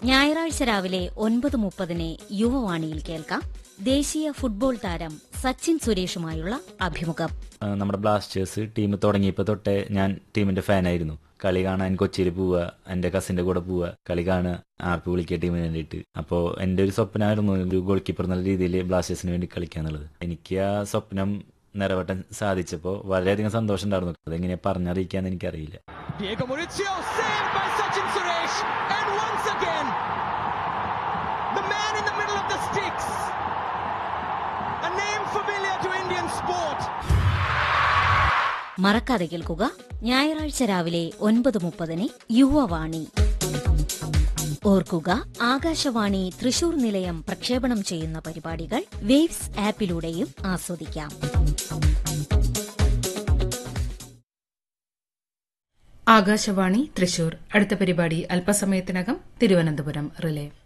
ഞായറാഴ്ച രാവിലെ ഒൻപത് മുപ്പതിന് യുവവാണിയിൽ കേൾക്കാം ദേശീയ ഫുട്ബോൾ താരം സച്ചിൻ സുരേഷുമായുള്ള അഭിമുഖം ആ, നമ്മുടെ ബ്ലാസ്റ്റേഴ്സ് ടീം തുടങ്ങിയപ്പോൾ തൊട്ടേ ഞാൻ ടീമിന്റെ ഫാനായിരുന്നു കളി കാണാൻ കൊച്ചിയിൽ പോവുക എന്റെ കസിന്റെ കൂടെ പോവുക കളി കാണുക ആർപ്പ് വിളിക്കുക ടീമിന് വേണ്ടിയിട്ട് അപ്പോൾ എന്റെ ഒരു സ്വപ്നമായിരുന്നു ഒരു ഗോൾ കീപ്പർ എന്നുള്ള രീതിയിൽ ബ്ലാസ്റ്റേഴ്സിന് വേണ്ടി കളിക്കുക എന്നുള്ളത് എനിക്ക് ആ സ്വപ്നം നിറവേറ്റാൻ സാധിച്ചപ്പോൾ വളരെയധികം സന്തോഷം ഉണ്ടായിരുന്നു അതെങ്ങനെ പറഞ്ഞറിയിക്കാന്ന് എനിക്കറിയില്ല Diego Maurizio saved by Sachin Suresh and once again the man in the middle of the sticks a name familiar to Indian sport മറക്കാതെ കേൾക്കുക ഞായറാഴ്ച രാവിലെ ഒൻപത് മുപ്പതിന് യുവവാണി ഓർക്കുക ആകാശവാണി തൃശൂർ നിലയം പ്രക്ഷേപണം ചെയ്യുന്ന പരിപാടികൾ വേവ്സ് ആപ്പിലൂടെയും ആസ്വദിക്കാം ആകാശവാണി തൃശൂർ അടുത്ത പരിപാടി അല്പസമയത്തിനകം തിരുവനന്തപുരം റിലേ